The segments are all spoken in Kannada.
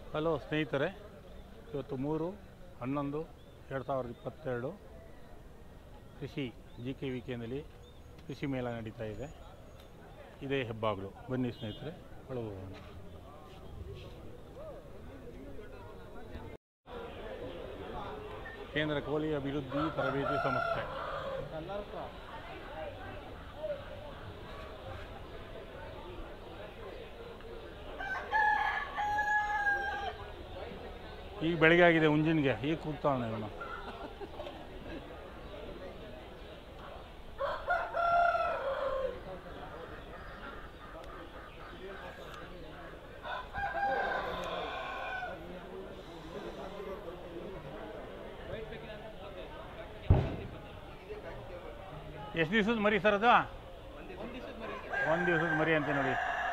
ಹಲೋ ಸ್ನೇಹಿತರೆ ಇವತ್ತು ಮೂರು ಹನ್ನೊಂದು ಎರಡು ಸಾವಿರದ ಇಪ್ಪತ್ತೆರಡು ಕೃಷಿ ಜಿ ಕೆ ವಿ ಕೆನಲ್ಲಿ ಕೃಷಿ ಮೇಳ ನಡೀತಾ ಇದೆ ಇದೇ ಹೆಬ್ಬಾಗ್ಲು ಬನ್ನಿ ಸ್ನೇಹಿತರೆ ಒಳಗೆ ಹೋಗೋಣ ಕೇಂದ್ರ ಕೋಳಿ ಅಭಿವೃದ್ಧಿ ತರಬೇತಿ ಸಂಸ್ಥೆ ಈಗ ಬೆಳಗ್ಗೆ ಆಗಿದೆ ಮುಂಜಿನ್ಗೆ ಈಗ ಕೂಗ್ತಾವನೆ ಇವನು ಎಷ್ಟು ದಿವಸದ ಮರಿ ಸರ್ ಅದು ಒಂದು ದಿವಸದ ಮರಿ ಅಂತ ನೋಡಿ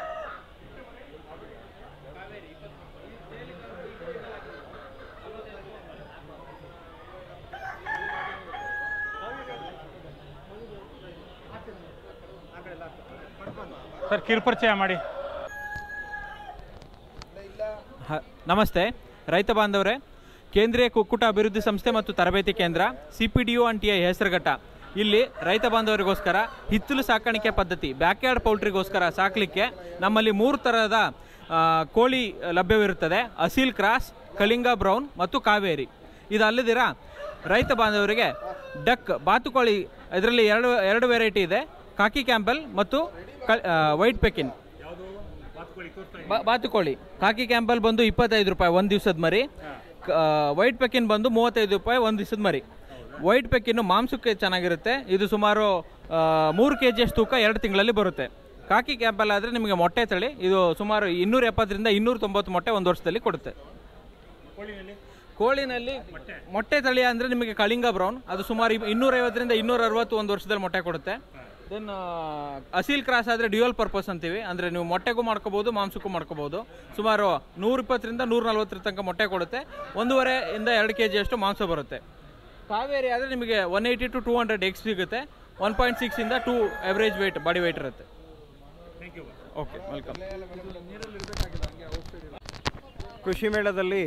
ಸರ್ ಕಿರುಪರಿಚಯ ಮಾಡಿ ಹ- ನಮಸ್ತೆ ರೈತ ಬಾಂಧವರೇ ಕೇಂದ್ರೀಯ ಕುಕ್ಕುಟ ಅಭಿವೃದ್ಧಿ ಸಂಸ್ಥೆ ಮತ್ತು ತರಬೇತಿ ಕೇಂದ್ರ C P D U and T I Hesaraghatta ಇಲ್ಲಿ ರೈತ ಬಾಂಧವರಿಗೋಸ್ಕರ ಹಿತ್ತಲು ಸಾಕಾಣಿಕೆ ಪದ್ಧತಿ ಬ್ಯಾಕ್ಯಾರ್ಡ್ ಪೌಲ್ಟ್ರಿಗೋಸ್ಕರ ಸಾಕಲಿಕ್ಕೆ ನಮ್ಮಲ್ಲಿ ಮೂರು ಥರದ ಆ, ಕೋಳಿ ಲಭ್ಯವಿರುತ್ತದೆ ಅಸೀಲ್ ಕ್ರಾಸ್ ಕಳಿಂಗ ಬ್ರೌನ್ ಮತ್ತು ಕಾವೇರಿ ಇದಲ್ಲದಿರ ರೈತ ಬಾಂಧವರಿಗೆ ಡಕ್ ಬಾತುಕೋಳಿ ಇದರಲ್ಲಿ ಎರಡು ಎರಡು ವೆರೈಟಿ ಇದೆ ಕಾಕಿ ಕ್ಯಾಂಪಲ್ ಮತ್ತು ಕ ವೈಟ್ ಪೆಕಿನ್ ಬಾ- ಬಾತುಕೋಳಿ ಕಾಕಿ ಕ್ಯಾಂಪಲ್ ಬಂದು ಇಪ್ಪತ್ತೈದು ರೂಪಾಯಿ ಒಂದು ದಿವಸದ ಮರಿ ಕ- ವೈಟ್ ಪೆಕ್ಕಿನ್ ಬಂದು ಮೂವತ್ತೈದು ರೂಪಾಯಿ ಒಂದು ದಿವಸದ ಮರಿ ವೈಟ್ ಪೆಕ್ಕಿನ್ನು ಮಾಂಸಕ್ಕೆ ಚೆನ್ನಾಗಿರುತ್ತೆ ಇದು ಸುಮಾರು ಆ, ಮೂರು ಕೆ ಜಿಯಷ್ಟು ತೂಕ ಎರಡು ತಿಂಗಳಲ್ಲಿ ಬರುತ್ತೆ ಕಾಕಿ ಕ್ಯಾಂಪಲ್ ಆದರೆ ನಿಮಗೆ ಮೊಟ್ಟೆ ತಳಿ ಇದು ಸುಮಾರು ಇನ್ನೂರ ಎಪ್ಪತ್ತರಿಂದ ಇನ್ನೂರ ತೊಂಬತ್ತು ಮೊಟ್ಟೆ ಒಂದು ವರ್ಷದಲ್ಲಿ ಕೊಡುತ್ತೆ ಕೋಳಿನಲ್ಲಿ ಮೊಟ್ಟೆ ತಳಿ ಅಂದರೆ ನಿಮಗೆ ಕಳಿಂಗ ಬ್ರೌನ್ ಅದು ಸುಮಾರು ಇಪ್- ಇನ್ನೂರೈವತ್ತರಿಂದ ಇನ್ನೂರ ಅರವತ್ತು ಒಂದು ವರ್ಷದಲ್ಲಿ ಮೊಟ್ಟೆ ಕೊಡುತ್ತೆ ದೆನ್ ಅಸೀಲ್ ಕ್ರಾಸ್ ಆದರೆ ಡ್ಯೂಯಲ್ ಪರ್ಪಸ್ ಅಂತೀವಿ ಅಂದರೆ ನೀವು ಮೊಟ್ಟೆಗೂ ಮಾಡ್ಕೋಬೋದು ಮಾಂಸಕ್ಕೂ ಮಾಡ್ಕೋಬೋದು ಸುಮಾರು ನೂರ ಇಪ್ಪತ್ತರಿಂದ ನೂರ ನಲ್ವತ್ತರ ತನಕ ಮೊಟ್ಟೆ ಕೊಡುತ್ತೆ ಒಂದೂವರೆ ಇಂದ ಎರಡು ಕೆ ಜಿಯಷ್ಟು ಮಾಂಸ ಬರುತ್ತೆ ಕಾವೇರಿ ಆದರೆ ನಿಮಗೆ one eighty to two hundred eggs ಸಿಗುತ್ತೆ ಒನ್ ಪಾಯಿಂಟ್ ಸಿಕ್ಸಿಂದ two average weight body weight ಇರುತ್ತೆ ಓಕೆ ವೆಲ್ಕಮ್ ಕೃಷಿ ಮೇಳದಲ್ಲಿ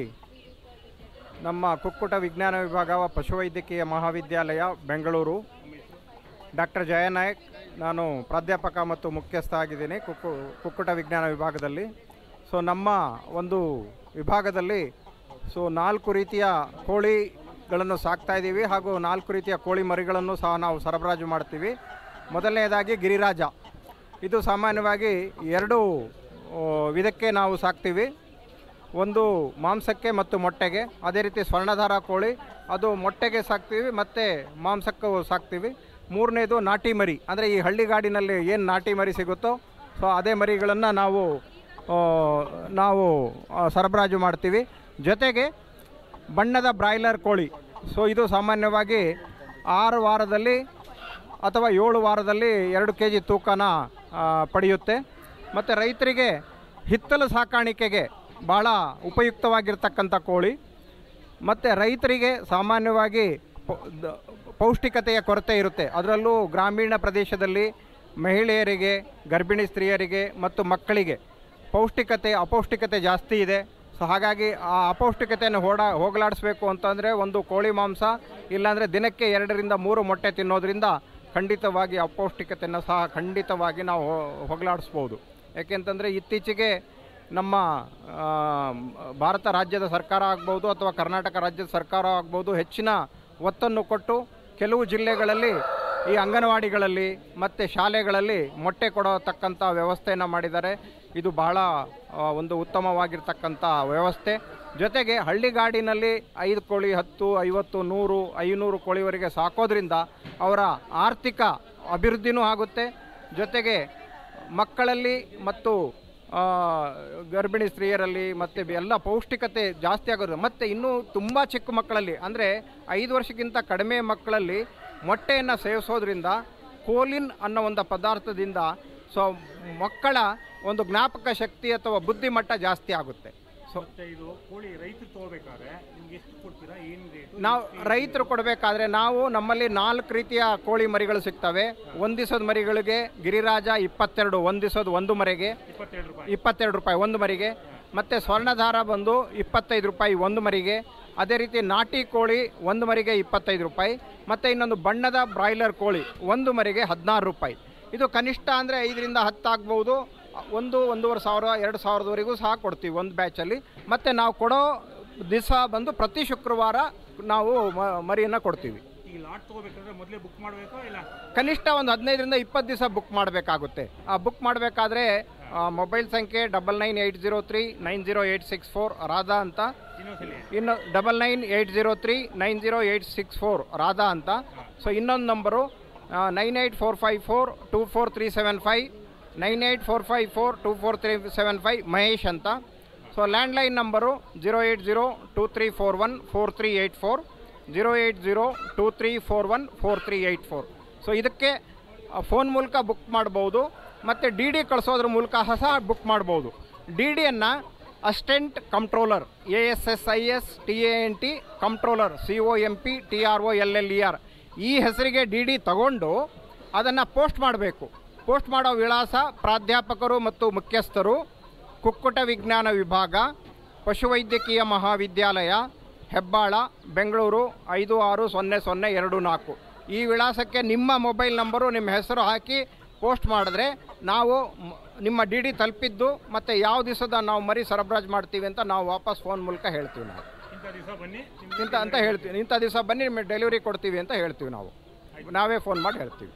ನಮ್ಮ ಕುಕ್ಕುಟ ವಿಜ್ಞಾನ ವಿಭಾಗ ಪಶುವೈದ್ಯಕೀಯ ಮಹಾವಿದ್ಯಾಲಯ ಬೆಂಗಳೂರು ಡಾಕ್ಟರ್ ಜಯನಾಯಕ್ ನಾನು ಪ್ರಾಧ್ಯಾಪಕ ಮತ್ತು ಮುಖ್ಯಸ್ಥ ಆಗಿದ್ದೀನಿ ಕುಕ್ಕು ಕುಕ್ಕುಟ ವಿಜ್ಞಾನ ವಿಭಾಗದಲ್ಲಿ ಸೊ ನಮ್ಮ ಒಂದು ವಿಭಾಗದಲ್ಲಿ ಸೊ ನಾಲ್ಕು ರೀತಿಯ ಕೋಳಿಗಳನ್ನು ಸಾಕ್ತಾ ಇದ್ದೀವಿ ಹಾಗೂ ನಾಲ್ಕು ರೀತಿಯ ಕೋಳಿ ಮರಿಗಳನ್ನು ಸಹ ನಾವು ಸರಬರಾಜು ಮಾಡ್ತೀವಿ ಮೊದಲನೆಯದಾಗಿ ಗಿರಿರಾಜ ಇದು ಸಾಮಾನ್ಯವಾಗಿ ಎರಡು ಆ, ವಿಧಕ್ಕೆ ನಾವು ಸಾಕ್ತೀವಿ ಒಂದು ಮಾಂಸಕ್ಕೆ ಮತ್ತು ಮೊಟ್ಟೆಗೆ ಅದೇ ರೀತಿ ಸ್ವರ್ಣಧಾರ ಕೋಳಿ ಅದು ಮೊಟ್ಟೆಗೆ ಸಾಕ್ತೀವಿ ಮತ್ತು ಮಾಂಸಕ್ಕೂ ಸಾಕ್ತೀವಿ ಮೂರನೇದು ನಾಟಿ ಮರಿ ಅಂದರೆ ಈ ಹಳ್ಳಿಗಾಡಿನಲ್ಲಿ ಏನು ನಾಟಿ ಮರಿ ಸಿಗುತ್ತೋ ಸೊ ಅದೇ ಮರಿಗಳನ್ನು ನಾವು ಆ, ನಾವು ಆ, ಸರಬರಾಜು ಮಾಡ್ತೀವಿ ಜೊತೆಗೆ ಬಣ್ಣದ ಬ್ರಾಯ್ಲರ್ ಕೋಳಿ ಸೊ ಇದು ಸಾಮಾನ್ಯವಾಗಿ ಆರು ವಾರದಲ್ಲಿ ಅಥವಾ ಏಳು ವಾರದಲ್ಲಿ ಎರಡು ಕೆ ಜಿ ತೂಕನ ಆ, ಪಡೆಯುತ್ತೆ ಮತ್ತು ರೈತರಿಗೆ ಹಿತ್ತಲು ಸಾಕಾಣಿಕೆಗೆ ಭಾಳ ಉಪಯುಕ್ತವಾಗಿರ್ತಕ್ಕಂಥ ಕೋಳಿ ಮತ್ತು ರೈತರಿಗೆ ಸಾಮಾನ್ಯವಾಗಿ ಪೌ- ದ- ಪೌಷ್ಟಿಕತೆಯ ಕೊರತೆ ಇರುತ್ತೆ ಅದರಲ್ಲೂ ಗ್ರಾಮೀಣ ಪ್ರದೇಶದಲ್ಲಿ ಮಹಿಳೆಯರಿಗೆ ಗರ್ಭಿಣಿ ಸ್ತ್ರೀಯರಿಗೆ ಮತ್ತು ಮಕ್ಕಳಿಗೆ ಪೌಷ್ಟಿಕತೆ ಅಪೌಷ್ಟಿಕತೆ ಜಾಸ್ತಿ ಇದೆ ಸೊ ಹಾಗಾಗಿ ಆ ಅಪೌಷ್ಟಿಕತೆಯನ್ನು ಹೋಡ ಹೋಗಲಾಡಿಸ್ಬೇಕು ಅಂತಂದರೆ ಒಂದು ಕೋಳಿ ಮಾಂಸ ಇಲ್ಲಾಂದರೆ ದಿನಕ್ಕೆ ಎರಡರಿಂದ ಮೂರು ಮೊಟ್ಟೆ ತಿನ್ನೋದ್ರಿಂದ ಖಂಡಿತವಾಗಿ ಅಪೌಷ್ಟಿಕತೆಯನ್ನು ಸಹ ಖಂಡಿತವಾಗಿ ನಾವು ಹೊ- ಹೋಗಲಾಡಿಸ್ಬೋದು ಯಾಕೆಂತಂದರೆ ಇತ್ತೀಚೆಗೆ ನಮ್ಮ ಆ, ಭಾರತ ರಾಜ್ಯದ ಸರ್ಕಾರ ಆಗ್ಬೋದು ಅಥವಾ ಕರ್ನಾಟಕ ರಾಜ್ಯದ ಸರ್ಕಾರ ಆಗ್ಬೋದು ಹೆಚ್ಚಿನ ಒತ್ತನ್ನು ಕೊಟ್ಟು ಕೆಲವು ಜಿಲ್ಲೆಗಳಲ್ಲಿ ಈ ಅಂಗನವಾಡಿಗಳಲ್ಲಿ ಮತ್ತು ಶಾಲೆಗಳಲ್ಲಿ ಮೊಟ್ಟೆ ಕೊಡತಕ್ಕಂಥ ವ್ಯವಸ್ಥೆಯನ್ನು ಮಾಡಿದ್ದಾರೆ ಇದು ಬಹಳ ಆ, ಒಂದು ಉತ್ತಮವಾಗಿರ್ತಕ್ಕಂಥ ವ್ಯವಸ್ಥೆ ಜೊತೆಗೆ ಹಳ್ಳಿಗಾಡಿನಲ್ಲಿ ಐದು ಕೋಳಿ ಹತ್ತು ಐವತ್ತು ನೂರು ಐನೂರು ಕೋಳಿವರೆಗೆ ಸಾಕೋದ್ರಿಂದ ಅವರ ಆರ್ಥಿಕ ಅಭಿವೃದ್ಧಿನೂ ಆಗುತ್ತೆ ಜೊತೆಗೆ ಮಕ್ಕಳಲ್ಲಿ ಮತ್ತು ಆ, ಗರ್ಭಿಣಿ ಸ್ತ್ರೀಯರಲ್ಲಿ ಮತ್ತು ಎಲ್ಲ ಪೌಷ್ಟಿಕತೆ ಜಾಸ್ತಿ ಆಗೋದು ಮತ್ತು ಇನ್ನೂ ತುಂಬ ಚಿಕ್ಕ ಮಕ್ಕಳಲ್ಲಿ ಅಂದರೆ ಐದು ವರ್ಷಕ್ಕಿಂತ ಕಡಿಮೆ ಮಕ್ಕಳಲ್ಲಿ ಮೊಟ್ಟೆಯನ್ನು ಸೇವಿಸೋದ್ರಿಂದ ಕೋಲಿನ್ ಅನ್ನೋ ಒಂದು ಪದಾರ್ಥದಿಂದ ಸೊ ಮಕ್ಕಳ ಒಂದು ಜ್ಞಾಪಕ ಶಕ್ತಿ ಅಥವಾ ಬುದ್ಧಿಮಟ್ಟ ಜಾಸ್ತಿ ಆಗುತ್ತೆ ಸೊ ಮತ್ತೆ ಇದು ಕೋಳಿ ರೈತರು ತಗೋಬೇಕಾದ್ರೆ ನಿಮ್ಗೆ ಎಷ್ಟು ಕೊಡ್ತೀರಾ ಏನು ರೇಟ್ ನಾವು ರೈತರು ಕೊಡಬೇಕಾದ್ರೆ ನಾವು ನಮ್ಮಲ್ಲಿ ನಾಲ್ಕು ರೀತಿಯ ಕೋಳಿ ಮರಿಗಳು ಸಿಗ್ತವೆ ಒಂದು ದಿವಸದ ಮರಿಗಳಿಗೆ ಗಿರಿರಾಜ ಇಪ್ಪತ್ತೆರಡು ಒಂದು ದಿವಸದ ಒಂದು ಮರಿಗೆ ಇಪ್ಪತ್ತೆರಡು ರೂಪಾಯಿ ಇಪ್ಪತ್ತೆರಡು ರೂಪಾಯಿ ಒಂದು ಮರಿಗೆ ಮತ್ತು ಸ್ವರ್ಣಧಾರ ಬಂದು ಇಪ್ಪತ್ತೈದು ರೂಪಾಯಿ ಒಂದು ಮರಿಗೆ ಅದೇ ರೀತಿ ನಾಟಿ ಕೋಳಿ ಒಂದು ಮರಿಗೆ ಇಪ್ಪತ್ತೈದು ರೂಪಾಯಿ ಮತ್ತು ಇನ್ನೊಂದು ಬಣ್ಣದ ಬ್ರಾಯ್ಲರ್ ಕೋಳಿ ಒಂದು ಮರಿಗೆ ಹದಿನಾರು ರೂಪಾಯಿ ಇದು ಕನಿಷ್ಠ ಅಂದರೆ ಐದರಿಂದ ಹತ್ತು ಆಗ್ಬೋದು ಒಂದು ಒಂದೂವರೆ ಸಾವಿರ ಎರಡು ಸಾವಿರದವರೆಗೂ ಸಹ ಕೊಡ್ತೀವಿ ಒಂದು ಬ್ಯಾಚಲ್ಲಿ ಮತ್ತು ನಾವು ಕೊಡೋ ದಿವಸ ಬಂದು ಪ್ರತಿ ಶುಕ್ರವಾರ ನಾವು ಮ- ಮರಿಯನ್ನು ಕೊಡ್ತೀವಿ ಈಗ ಲಾಟ್ ತೊಗೋಬೇಕಂದ್ರೆ ಮೊದಲೇ ಬುಕ್ ಮಾಡಬೇಕೋ ಇಲ್ಲ ಕನಿಷ್ಠ ಒಂದು ಹದಿನೈದರಿಂದ ಇಪ್ಪತ್ತು ದಿವಸ ಬುಕ್ ಮಾಡಬೇಕಾಗುತ್ತೆ ಆ ಬುಕ್ ಮಾಡಬೇಕಾದ್ರೆ ಮೊಬೈಲ್ ಸಂಖ್ಯೆ double nine eight zero three nine zero eight six four Radha ಅಂತ ಇನ್ನೊಂದ್ಸಲಿ ಇನ್ನು double nine eight zero three nine zero eight six four Radha ಅಂತ ಸೊ ಇನ್ನೊಂದು number nine eight four five four two four three seven five nine eight four five four two four three seven five Mahesh ಅಂತ so landline number zero eight zero two three four one four three eight four zero eight zero two three four one four three eight four so ಇದಕ್ಕೆ ಫೋನ್ ಮೂಲಕ ಬುಕ್ ಮಾಡ್ಬೋದು ಮತ್ತು ಡಿ ಡಿ ಕಳಿಸೋದ್ರ ಮೂಲಕ ಸಹ ಬುಕ್ ಮಾಡ್ಬೋದು ಡಿ ಡಿಯನ್ನು assistant controller A S S I S T A N T controller C O M P T R O L L E R ಈ ಹೆಸರಿಗೆ ಡಿ ಡಿ ತಗೊಂಡು ಅದನ್ನು ಪೋಸ್ಟ್ ಮಾಡಬೇಕು ಪೋಸ್ಟ್ ಮಾಡೋ ವಿಳಾಸ ಪ್ರಾಧ್ಯಾಪಕರು ಮತ್ತು ಮುಖ್ಯಸ್ಥರು ಕುಕ್ಕುಟ ವಿಜ್ಞಾನ ವಿಭಾಗ ಪಶುವೈದ್ಯಕೀಯ ಮಹಾವಿದ್ಯಾಲಯ ಹೆಬ್ಬಾಳ ಬೆಂಗಳೂರು ಐದು ಆರು ಸೊನ್ನೆ ಸೊನ್ನೆ ಎರಡು ನಾಲ್ಕು ಈ ವಿಳಾಸಕ್ಕೆ ನಿಮ್ಮ ಮೊಬೈಲ್ ನಂಬರು ನಿಮ್ಮ ಹೆಸರು ಹಾಕಿ ಪೋಸ್ಟ್ ಮಾಡಿದ್ರೆ ನಾವು ಮ್- ನಿಮ್ಮ ಡಿ ಡಿ ತಲುಪಿದ್ದು ಮತ್ತು ಯಾವ ದಿವಸದ ನಾವು ಮರಿ ಸರಬರಾಜು ಮಾಡ್ತೀವಿ ಅಂತ ನಾವು ವಾಪಸ್ ಫೋನ್ ಮೂಲಕ ಹೇಳ್ತೀವಿ ನಾವು ಇಂಥ ದಿವಸ ಬನ್ನಿ ನಿಮ್ಗೆ ಇಂಥ ಅಂತ ಹೇಳ್ತೀವಿ ಇಂಥ ದಿವಸ ಬನ್ನಿ ನಿಮಗೆ ಡೆಲಿವರಿ ಕೊಡ್ತೀವಿ ಅಂತ ಹೇಳ್ತೀವಿ ನಾವು ನಾವೇ ಫೋನ್ ಮಾಡಿ ಹೇಳ್ತೀವಿ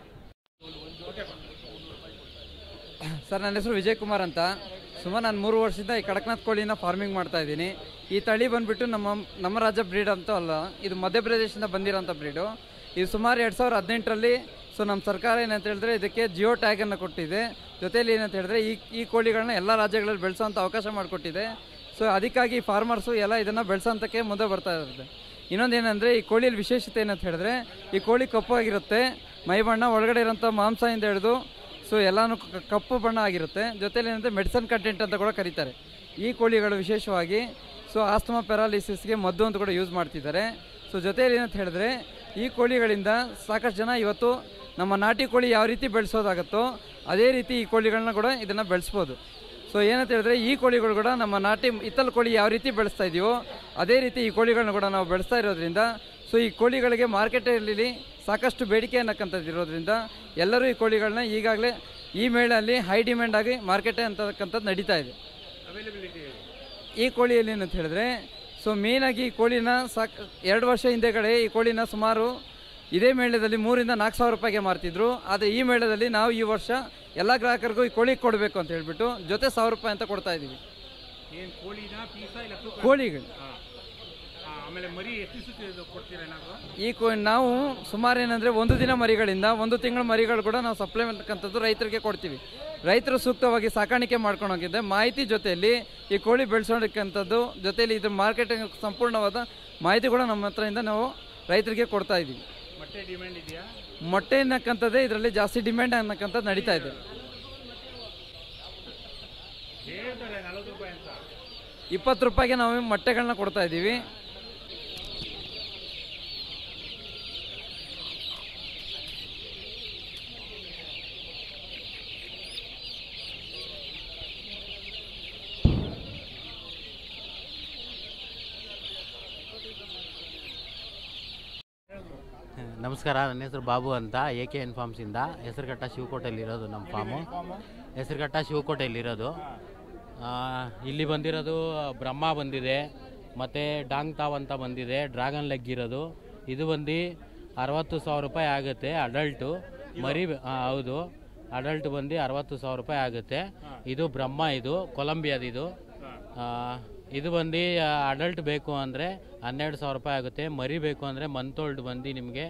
ಸರ್ ನನ್ನ ಹೆಸರು ವಿಜಯ್ ಕುಮಾರ್ ಅಂತ ಸುಮಾರು ನಾನು ಮೂರು ವರ್ಷದಿಂದ ಈ ಕಡಕ್ನಾಥ್ ಕೋಳಿನ ಫಾರ್ಮಿಂಗ್ ಮಾಡ್ತಾ ಇದ್ದೀನಿ ಈ ತಳಿ ಬಂದ್ಬಿಟ್ಟು ನಮ್ಮ ನಮ್ಮ ರಾಜ್ಯ ಬ್ರೀಡ್ ಅಂತ ಅಲ್ಲ ಇದು ಮಧ್ಯಪ್ರದೇಶದಿಂದ ಬಂದಿರೋಂಥ ಬ್ರೀಡು ಇದು ಸುಮಾರು ಎರಡು ಸಾವಿರದ ಹದಿನೆಂಟರಲ್ಲಿ ಸೊ ನಮ್ಮ ಸರ್ಕಾರ ಏನಂತ ಹೇಳಿದ್ರೆ ಇದಕ್ಕೆ ಜಿಯೋ ಟ್ಯಾಗನ್ನು ಕೊಟ್ಟಿದೆ ಜೊತೆಯಲ್ಲಿ ಏನಂತ ಹೇಳಿದ್ರೆ ಈ ಈ ಕೋಳಿಗಳನ್ನ ಎಲ್ಲ ರಾಜ್ಯಗಳಲ್ಲಿ ಬೆಳೆಸೋಂಥ ಅವಕಾಶ ಮಾಡಿಕೊಟ್ಟಿದೆ ಸೊ ಅದಕ್ಕಾಗಿ ಫಾರ್ಮರ್ಸು ಎಲ್ಲ ಇದನ್ನು ಬೆಳೆಸೋಂಥಕ್ಕೆ ಮುಂದೆ ಬರ್ತಾ ಇರುತ್ತೆ ಇನ್ನೊಂದೇನೆಂದರೆ ಈ ಕೋಳಿಯಲ್ಲಿ ವಿಶೇಷತೆ ಏನಂತ ಹೇಳಿದ್ರೆ ಈ ಕೋಳಿ ಕಪ್ಪಾಗಿರುತ್ತೆ ಮೈ ಬಣ್ಣ ಒಳಗಡೆ ಇರೋಂಥ ಮಾಂಸದಿಂದ ಹಿಡಿದು ಸೊ ಎಲ್ಲಾನು ಕ- ಕಪ್ಪು ಬಣ್ಣ ಆಗಿರುತ್ತೆ ಜೊತೆಲಿ ಏನಂದರೆ ಮೆಡಿಸನ್ ಕಂಟೆಂಟ್ ಅಂತ ಕೂಡ ಕರೀತಾರೆ ಈ ಕೋಳಿಗಳು ವಿಶೇಷವಾಗಿ ಸೊ ಆಸ್ತಮಾ ಪ್ಯಾರಾಲಿಸಿಸ್ಗೆ ಮದ್ದು ಅಂತ ಕೂಡ ಯೂಸ್ ಮಾಡ್ತಿದ್ದಾರೆ ಸೊ ಜೊತೆಯಲ್ಲಿ ಏನಂತ ಹೇಳಿದ್ರೆ ಈ ಕೋಳಿಗಳಿಂದ ಸಾಕಷ್ಟು ಜನ ಇವತ್ತು ನಮ್ಮ ನಾಟಿ ಕೋಳಿ ಯಾವ ರೀತಿ ಬೆಳೆಸೋದಾಗತ್ತೋ ಅದೇ ರೀತಿ ಈ ಕೋಳಿಗಳನ್ನ ಕೂಡ ಇದನ್ನು ಬೆಳೆಸ್ಬೋದು ಸೊ ಏನಂತ ಹೇಳಿದ್ರೆ ಈ ಕೋಳಿಗಳು ಕೂಡ ನಮ್ಮ ನಾಟಿ ಇತ್ತಲ ಕೋಳಿ ಯಾವ ರೀತಿ ಬೆಳೆಸ್ತಾ ಇದೆಯೋ ಅದೇ ರೀತಿ ಈ ಕೋಳಿಗಳನ್ನ ಕೂಡ ನಾವು ಬೆಳೆಸ್ತಾ ಇರೋದ್ರಿಂದ ಸೊ ಈ ಕೋಳಿಗಳಿಗೆ ಮಾರ್ಕೆಟಲ್ಲಿ ಸಾಕಷ್ಟು ಬೇಡಿಕೆ ಅನ್ನಕ್ಕಂಥದ್ದು ಇರೋದ್ರಿಂದ ಎಲ್ಲರೂ ಈ ಕೋಳಿಗಳನ್ನ ಈಗಾಗಲೇ ಈ ಮೇಳಲ್ಲಿ ಹೈ ಡಿಮ್ಯಾಂಡ್ ಆಗಿ ಮಾರ್ಕೆಟ್ ಅಂತಕ್ಕಂಥದ್ದು ನಡೀತಾ ಇದೆ ಈ ಕೋಳಿಯಲ್ಲಿ ಏನಂತ ಹೇಳಿದ್ರೆ ಸೊ ಮೇಯ್ನಾಗಿ ಈ ಕೋಳಿನ ಸಾಕ್ ಎರಡು ವರ್ಷ ಹಿಂದೆಗಡೆ ಈ ಕೋಳಿನ ಸುಮಾರು ಇದೇ ಮೇಳದಲ್ಲಿ ಮೂರಿಂದ ನಾಲ್ಕು ಸಾವಿರ ರೂಪಾಯಿಗೆ ಮಾರ್ತಿದ್ರು ಆದರೆ ಈ ಮೇಳದಲ್ಲಿ ನಾವು ಈ ವರ್ಷ ಎಲ್ಲ ಗ್ರಾಹಕರಿಗೂ ಈ ಕೋಳಿ ಕೊಡಬೇಕು ಅಂತ ಹೇಳ್ಬಿಟ್ಟು ಜೊತೆ ಸಾವಿರ ರೂಪಾಯಿ ಅಂತ ಕೊಡ್ತಾ ಇದ್ದೀವಿ ಏನು ಕೋಳಿನ ಪೀಸ ಇಲ್ಲ ತೂಕ ಕೋಳಿಗಳು ಹಾಂ ಆಮೇಲೆ ಮರಿ ಎಷ್ಟು ದಿವಸಕ್ಕೆ ಇದು ಕೊಡ್ತೀರಾ ಏನಾದರೂ ಈ ಕೋ ನಾವು ಸುಮಾರು ಏನಂದರೆ ಒಂದು ದಿನ ಮರಿಗಳಿಂದ ಒಂದು ತಿಂಗಳ ಮರಿಗಳು ಕೂಡ ನಾವು ಸಪ್ಲೈ ಮಾಡ್ತಕ್ಕಂಥದ್ದು ರೈತರಿಗೆ ಕೊಡ್ತೀವಿ ರೈತರು ಸೂಕ್ತವಾಗಿ ಸಾಕಾಣಿಕೆ ಮಾಡ್ಕೊಂಡು ಹೋಗಿದ್ದೆ ಮಾಹಿತಿ ಜೊತೆಯಲ್ಲಿ ಈ ಕೋಳಿ ಬೆಳೆಸೋದಕ್ಕಂಥದ್ದು ಜೊತೆಯಲ್ಲಿ ಇದ್ರ ಮಾರ್ಕೆಟಿಂಗ್ ಸಂಪೂರ್ಣವಾದ ಮಾಹಿತಿ ಕೂಡ ನಮ್ಮ ಹತ್ರದಿಂದ ನಾವು ರೈತರಿಗೆ ಕೊಡ್ತಾ ಇದ್ದೀವಿ ಮೊಟ್ಟೆ ಡಿಮ್ಯಾಂಡ್ ಇದೆಯಾ ಮೊಟ್ಟೆ ಅನ್ನಕ್ಕಂಥದ್ದೇ ಇದರಲ್ಲಿ ಜಾಸ್ತಿ ಡಿಮ್ಯಾಂಡ್ ಅನ್ನಕ್ಕಂಥದ್ದು ನಡೀತಾ ಇದೆ ಹೇಳ್ತಾರೆ ನಲ್ವತ್ತು ರೂಪಾಯಿ ಅಂತ ಇಪ್ಪತ್ತು ರೂಪಾಯಿಗೆ ನಾವು ಮೊಟ್ಟೆಗಳನ್ನ ಕೊಡ್ತಾ ಇದ್ದೀವಿ ನಮಸ್ಕಾರ ನನ್ನ ಹೆಸರು ಬಾಬು ಅಂತ ಎ ಕೆ ಎನ್ ಫಾರ್ಮ್ಸಿಂದ ಹೆಸರುಘಟ್ಟ ಶಿವಕೋಟೆಯಲ್ಲಿರೋದು ನಮ್ಮ ಫಾರ್ಮು ಹೆಸರುಘಟ್ಟ ಶಿವಕೋಟೆಯಲ್ಲಿರೋದು ಆ, ಇಲ್ಲಿ ಬಂದಿರೋದು ಬ್ರಹ್ಮ ಬಂದಿದೆ ಮತ್ತು ಡಾಂಗ್ ತಾವ್ ಅಂತ ಬಂದಿದೆ ಡ್ರ್ಯಾಗನ್ ಲೆಗ್ ಇರೋದು ಇದು ಬಂದು ಅರವತ್ತು ಸಾವಿರ ರೂಪಾಯಿ ಆಗುತ್ತೆ ಅಡಲ್ಟು ಮರಿ ಆ, ಹೌದು ಅಡಲ್ಟ್ ಬಂದು ಅರವತ್ತು ಸಾವಿರ ರೂಪಾಯಿ ಆಗುತ್ತೆ ಇದು ಬ್ರಹ್ಮ ಇದು ಕೊಲಂಬಿಯಾದ ಇದು ಆ, ಇದು ಬಂದು ಅಡಲ್ಟ್ ಬೇಕು ಅಂದರೆ ಹನ್ನೆರಡು ಸಾವಿರ ರೂಪಾಯಿ ಆಗುತ್ತೆ ಮರಿ ಬೇಕು ಅಂದರೆ ಮಂತ್ ಓಲ್ಡ್ ಬಂದು ನಿಮಗೆ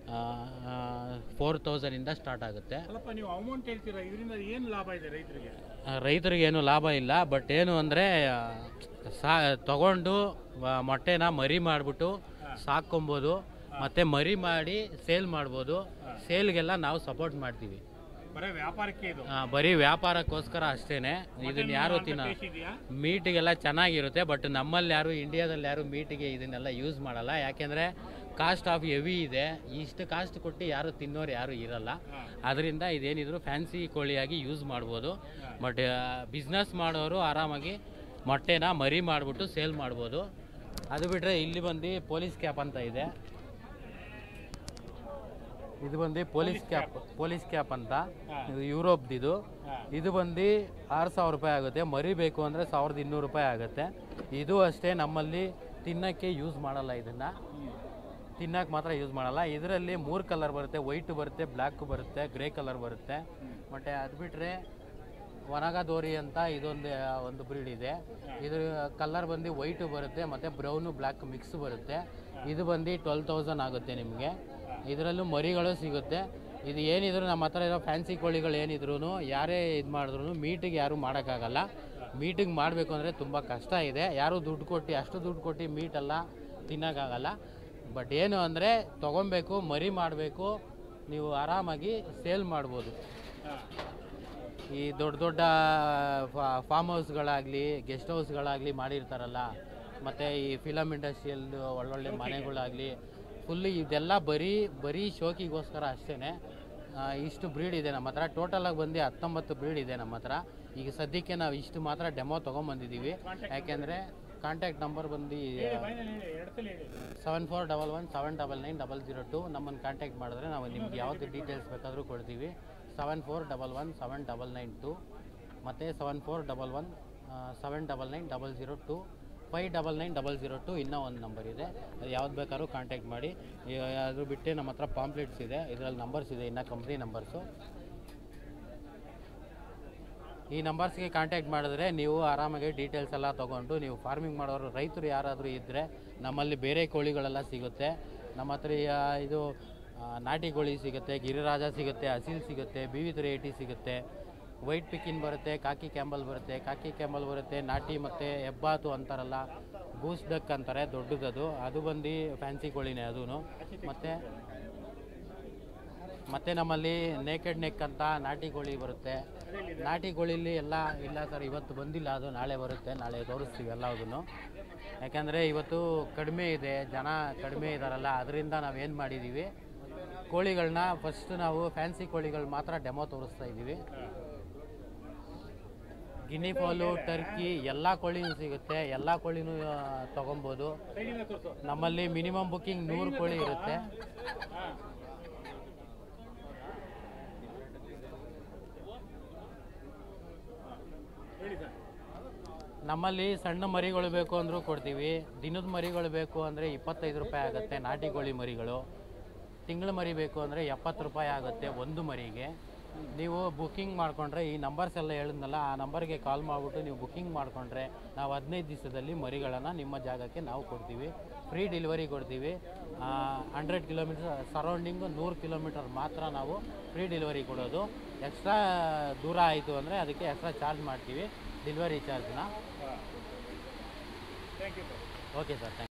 ಫೋರ್ ತೌಸಂಡಿಂದ ಸ್ಟಾರ್ಟ್ ಆಗುತ್ತೆ ಅಲ್ಲಪ್ಪ ನೀವು ಅಮೌಂಟ್ ಹೇಳ್ತೀರಾ ಇದರಿಂದ ಏನು ಲಾಭ ಇದೆ ರೈತರಿಗೆ ಆ, ರೈತರಿಗೆ ಏನು ಲಾಭ ಇಲ್ಲ ಬಟ್ ಏನು ಅಂದರೆ ಸಾ ತಗೊಂಡು ಆ, ಮೊಟ್ಟೆನ ಮರಿ ಮಾಡಿಬಿಟ್ಟು ಸಾಕೊಬೋದು ಮತ್ತು ಮರಿ ಮಾಡಿ ಸೇಲ್ ಮಾಡ್ಬೋದು ಸೇಲ್ಗೆಲ್ಲ ನಾವು ಸಪೋರ್ಟ್ ಮಾಡ್ತೀವಿ ಬರೀ ವ್ಯಾಪಾರಕ್ಕೆ ಇದು ಆ, ಬರೀ ವ್ಯಾಪಾರಕ್ಕೋಸ್ಕರ ಅಷ್ಟೇ ಇದನ್ನ ಯಾರು ತಿನ್ನ ಟೇಸ್ಟ್ ಇದೆಯಾ ಮೀಟಿಗೆಲ್ಲ ಚೆನ್ನಾಗಿರುತ್ತೆ ಬಟ್ ನಮ್ಮಲ್ಲಿ ಯಾರು ಇಂಡಿಯಾದಲ್ಲಿ ಯಾರು ಮೀಟಿಗೆ ಇದನ್ನೆಲ್ಲ ಯೂಸ್ ಮಾಡಲ್ಲ ಯಾಕೆಂದರೆ ಕಾಸ್ಟ್ ಆಫ್ ಹೆವಿ ಇದೆ ಇಷ್ಟು ಕಾಸ್ಟ್ ಕೊಟ್ಟು ಯಾರು ತಿನ್ನೋರು ಯಾರು ಇರಲ್ಲ ಅದರಿಂದ ಇದೇನಿದ್ರು ಫ್ಯಾನ್ಸಿ ಕೋಳಿಯಾಗಿ ಯೂಸ್ ಮಾಡ್ಬೋದು ಬಟ್ ಬಿಸ್ನೆಸ್ ಮಾಡೋರು ಆರಾಮಾಗಿ ಮೊಟ್ಟೆನ ಮರಿ ಮಾಡಿಬಿಟ್ಟು ಸೇಲ್ ಮಾಡ್ಬೋದು ಅದು ಬಿಟ್ಟರೆ ಇಲ್ಲಿ ಬಂದು ಪೊಲೀಸ್ ಕ್ಯಾಪ್ ಅಂತ ಇದೆ ಇದು ಬಂದು ಪೊಲೀಸ್ ಕ್ಯಾಪ್ ಪೊಲೀಸ್ ಕ್ಯಾಪ್ ಅಂತ ಇದು ಯುರೋಪ್ದಿದು ಇದು ಬಂದು ಆರು ಸಾವಿರ ರೂಪಾಯಿ ಆಗುತ್ತೆ ಮರಿ ಬೇಕು ಅಂದರೆ ಸಾವಿರದ ಇನ್ನೂರು ರೂಪಾಯಿ ಆಗುತ್ತೆ ಇದು ಅಷ್ಟೇ ನಮ್ಮಲ್ಲಿ ತಿನ್ನೋಕ್ಕೆ ಯೂಸ್ ಮಾಡಲ್ಲ ಇದನ್ನು ತಿನ್ನಕ್ಕೆ ಮಾತ್ರ ಯೂಸ್ ಮಾಡಲ್ಲ ಇದರಲ್ಲಿ ಮೂರು ಕಲರ್ ಬರುತ್ತೆ ವೈಟ್ ಬರುತ್ತೆ ಬ್ಲ್ಯಾಕ್ ಬರುತ್ತೆ ಗ್ರೇ ಕಲರ್ ಬರುತ್ತೆ ಮತ್ತು ಅದು ಬಿಟ್ಟರೆ ಒಣಗದೋರಿ ಅಂತ ಇದೊಂದು ಒಂದು ಬ್ರೀಡ್ ಇದೆ ಇದ್ರ ಕಲರ್ ಬಂದು ವೈಟು ಬರುತ್ತೆ ಮತ್ತು ಬ್ರೌನು ಬ್ಲ್ಯಾಕ್ ಮಿಕ್ಸ್ ಬರುತ್ತೆ ಇದು ಬಂದು ಟ್ವೆಲ್ ತೌಸಂಡ್ ಆಗುತ್ತೆ ನಿಮಗೆ ಇದರಲ್ಲೂ ಮರಿಗಳು ಸಿಗುತ್ತೆ ಇದು ಏನಿದ್ರು ನಮ್ಮ ಹತ್ರ ಇರೋ ಫ್ಯಾನ್ಸಿ ಕೋಳಿಗಳು ಏನಿದ್ರು ಯಾರೇ ಇದು ಮಾಡಿದ್ರು ಮೀಟಿಗೆ ಯಾರೂ ಮಾಡೋಕ್ಕಾಗಲ್ಲ ಮೀಟಿಗೆ ಮಾಡಬೇಕು ಅಂದರೆ ತುಂಬ ಕಷ್ಟ ಇದೆ ಯಾರೂ ದುಡ್ಡು ಕೊಟ್ಟು ಅಷ್ಟು ದುಡ್ಡು ಕೊಟ್ಟು ಮೀಟೆಲ್ಲ ತಿನ್ನೋಕ್ಕಾಗಲ್ಲ ಬಟ್ ಏನು ಅಂದರೆ ತೊಗೊಬೇಕು ಮರಿ ಮಾಡಬೇಕು ನೀವು ಆರಾಮಾಗಿ ಸೇಲ್ ಮಾಡ್ಬೋದು ಈ ದೊಡ್ಡ ದೊಡ್ಡ ಫಾರ್ಮ್ ಹೌಸ್ಗಳಾಗಲಿ ಗೆಸ್ಟ್ ಹೌಸ್ಗಳಾಗಲಿ ಮಾಡಿರ್ತಾರಲ್ಲ ಮತ್ತು ಈ ಫಿಲಮ್ ಇಂಡಸ್ಟ್ರಿಯಲ್ದು ಒಳ್ಳೊಳ್ಳೆ ಮನೆಗಳಾಗಲಿ ಫುಲ್ ಇದೆಲ್ಲ ಬರೀ ಬರೀ ಶೋಕಿಗೋಸ್ಕರ ಅಷ್ಟೇ ಇಷ್ಟು ಬ್ರೀಡ್ ಇದೆ ನಮ್ಮ ಹತ್ರ ಟೋಟಲಾಗಿ ಬಂದು ಹತ್ತೊಂಬತ್ತು ಬ್ರೀಡ್ ಇದೆ ನಮ್ಮ ಹತ್ರ ಈಗ ಸದ್ಯಕ್ಕೆ ನಾವು ಇಷ್ಟು ಮಾತ್ರ ಡೆಮೋ ತೊಗೊಂಬಂದಿದ್ದೀವಿ ಯಾಕೆಂದರೆ ಕಾಂಟ್ಯಾಕ್ಟ್ ನಂಬರ್ ಬಂದು seven four double one seven double nine double zero two ನಮ್ಮನ್ನು ಕಾಂಟ್ಯಾಕ್ಟ್ ಮಾಡಿದ್ರೆ ನಾವು ನಿಮ್ಗೆ ಯಾವುದು ಡೀಟೇಲ್ಸ್ ಬೇಕಾದರೂ ಕೊಡ್ತೀವಿ seven four double one seven double nine two ಮತ್ತು seven four double one seven double nine double zero two five double nine double zero two ಇನ್ನೂ ಒಂದು ನಂಬರ್ ಇದೆ ಅದು ಯಾವ್ದು ಬೇಕಾದ್ರೂ ಕಾಂಟ್ಯಾಕ್ಟ್ ಮಾಡಿ ಈ- ಅದು ಬಿಟ್ಟು ನಮ್ಮ ಹತ್ರ ಪಾಂಪ್ಲೆಟ್ಸ್ ಇದೆ ಇದರಲ್ಲಿ ನಂಬರ್ಸ್ ಇದೆ ಇನ್ನು ಕಂಪ್ನಿ ನಂಬರ್ಸು ಈ ನಂಬರ್ಸ್ಗೆ ಕಾಂಟ್ಯಾಕ್ಟ್ ಮಾಡಿದ್ರೆ ನೀವು ಆರಾಮಾಗಿ ಡೀಟೇಲ್ಸ್ ಎಲ್ಲ ತೊಗೊಂಡು ನೀವು ಫಾರ್ಮಿಂಗ್ ಮಾಡೋರು ರೈತರು ಯಾರಾದರೂ ಇದ್ದರೆ ನಮ್ಮಲ್ಲಿ ಬೇರೆ ಕೋಳಿಗಳೆಲ್ಲ ಸಿಗುತ್ತೆ ನಮ್ಮ ಹತ್ರ ಯಾ- ಇದು ಆ, ನಾಟಿ ಕೋಳಿ ಸಿಗುತ್ತೆ ಗಿರಿರಾಜ ಸಿಗುತ್ತೆ ಅಸೀಲ್ ಸಿಗುತ್ತೆ ಬಿ ವಿ ತ್ರೀ ಏಯ್ಟಿ ಸಿಗುತ್ತೆ ವೈಟ್ ಪಿಕಿನ್ ಬರುತ್ತೆ ಕಾಕಿ ಕ್ಯಾಂಬಲ್ ಬರುತ್ತೆ ಕಾಕಿ ಕ್ಯಾಂಬಲ್ ಬರುತ್ತೆ ನಾಟಿ ಮತ್ತು ಹೆಬ್ಬಾತು ಅಂತಾರಲ್ಲ ಗೂಸ್ ಡಕ್ ಅಂತಾರೆ ದೊಡ್ಡದದು ಅದು ಬಂದು ಫ್ಯಾನ್ಸಿ ಕೋಳಿನೇ ಅದೂ ಮತ್ತು ಮತ್ತು ನಮ್ಮಲ್ಲಿ ನೇಕೆಡ್ ನೆಕ್ ಅಂತ ನಾಟಿ ಕೋಳಿ ಬರುತ್ತೆ ನಾಟಿ ಕೋಳಿಲಿ ಎಲ್ಲ ಇಲ್ಲ ಸರ್ ಇವತ್ತು ಬಂದಿಲ್ಲ ಅದು ನಾಳೆ ಬರುತ್ತೆ ನಾಳೆ ತೋರಿಸ್ತೀವಿ ಎಲ್ಲದನ್ನು ಯಾಕಂದರೆ ಇವತ್ತು ಕಡಿಮೆ ಇದೆ ಜನ ಕಡಿಮೆ ಇದ್ದಾರಲ್ಲ ಅದರಿಂದ ನಾವೇನು ಮಾಡಿದ್ದೀವಿ ಕೋಳಿಗಳನ್ನ ಫಸ್ಟ್ ನಾವು ಫ್ಯಾನ್ಸಿ ಕೋಳಿಗಳು ಮಾತ್ರ ಡೆಮೋ ತೋರಿಸ್ತಾ ಇದ್ದೀವಿ ಗಿನಿ ಫಾಲು ಟರ್ಕಿ ಎಲ್ಲ ಕೋಳಿನೂ ಸಿಗುತ್ತೆ ಎಲ್ಲ ಕೋಳಿನೂ ಆ, ತೊಗೊಬೋದು ನಮ್ಮಲ್ಲಿ ಮಿನಿಮಮ್ ಬುಕ್ಕಿಂಗ್ ನೂರು ಕೋಳಿ ಇರುತ್ತೆ ನಮ್ಮಲ್ಲಿ ಸಣ್ಣ ಮರಿಗಳು ಬೇಕು ಅಂದರೂ ಕೊಡ್ತೀವಿ ದಿನದ ಮರಿಗಳು ಬೇಕು ಅಂದರೆ ಇಪ್ಪತ್ತೈದು ರೂಪಾಯಿ ಆಗುತ್ತೆ ನಾಟಿ ಕೋಳಿ ಮರಿಗಳು ತಿಂಗಳ ಮರಿ ಬೇಕು ಅಂದರೆ ಎಪ್ಪತ್ತು ರೂಪಾಯಿ ಆಗುತ್ತೆ ಒಂದು ಮರಿಗೆ ನೀವು ಬುಕ್ಕಿಂಗ್ ಮಾಡಿಕೊಂಡ್ರೆ ಈ ನಂಬರ್ಸ್ ಎಲ್ಲ ಹೇಳಿದ್ನಲ್ಲ ಆ ನಂಬರ್ಗೆ ಕಾಲ್ ಮಾಡಿಬಿಟ್ಟು ನೀವು ಬುಕ್ಕಿಂಗ್ ಮಾಡಿಕೊಂಡ್ರೆ ನಾವು ಹದಿನೈದು ದಿವಸದಲ್ಲಿ ಮರಿಗಳನ್ನು ನಿಮ್ಮ ಜಾಗಕ್ಕೆ ನಾವು ಕೊಡ್ತೀವಿ ಫ್ರೀ ಡೆಲಿವರಿ ಕೊಡ್ತೀವಿ ಹಂಡ್ರೆಡ್ ಕಿಲೋಮೀಟರ್ ಸರೌಂಡಿಂಗು ನೂರು ಕಿಲೋಮೀಟರ್ ಮಾತ್ರ ನಾವು ಫ್ರೀ ಡೆಲಿವರಿ ಕೊಡೋದು ಎಕ್ಸ್ಟ್ರಾ ದೂರ ಆಯಿತು ಅಂದರೆ ಅದಕ್ಕೆ ಎಕ್ಸ್ಟ್ರಾ ಚಾರ್ಜ್ ಮಾಡ್ತೀವಿ ಡೆಲಿವರಿ ಚಾರ್ಜ್ನ ಓಕೆ ಸರ್ ಥ್ಯಾಂಕ್